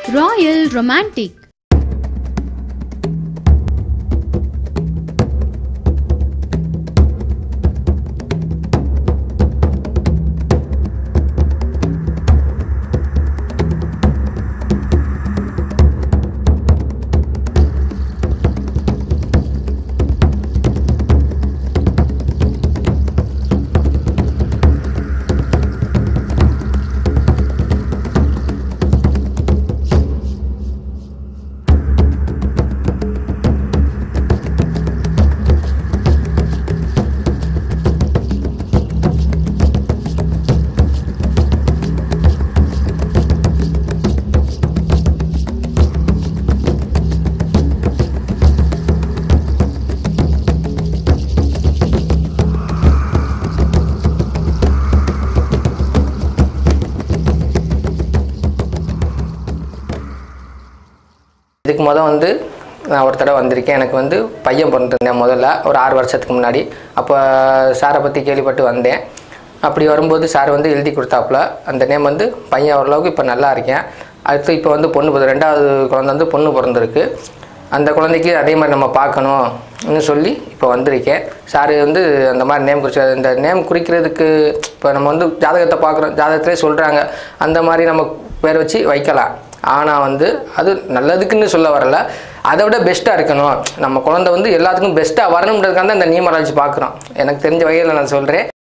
Royal Romantic இதுக்கு முத வந்து நான் ஒரு தடவை வந்திருக்கேன் எனக்கு வந்து பையன் பிறந்திருந்தேன் முதல்ல ஒரு ஆறு வருஷத்துக்கு முன்னாடி அப்போ சாரை பற்றி கேள்விப்பட்டு வந்தேன் அப்படி வரும்போது சார் வந்து எழுதி கொடுத்தாப்புல அந்த நேம் வந்து பையன் ஓரளவுக்கு இப்போ நல்லா இருக்கேன் அடுத்து இப்போ வந்து பொண்ணு பிறந்த ரெண்டாவது குழந்தை வந்து பொண்ணு பிறந்திருக்கு அந்த குழந்தைக்கு அதே மாதிரி நம்ம பார்க்கணும்னு சொல்லி இப்போ வந்திருக்கேன் சார் வந்து அந்த மாதிரி நேம் குறிச்சு இந்த நேம் குறிக்கிறதுக்கு இப்போ நம்ம வந்து ஜாதகத்தை பார்க்குறோம் ஜாதகத்திலே சொல்கிறாங்க அந்த மாதிரி நம்ம பேர் வச்சு வைக்கலாம் ஆனால் வந்து அது நல்லதுக்குன்னு சொல்ல வரல அதை விட பெஸ்ட்டாக இருக்கணும் நம்ம குழந்தை வந்து எல்லாத்துக்கும் பெஸ்ட்டாக வரணுன்றதுக்காக தான் இந்த நியூமராலஜி பார்க்குறோம் எனக்கு தெரிஞ்ச வகையில் நான் சொல்கிறேன்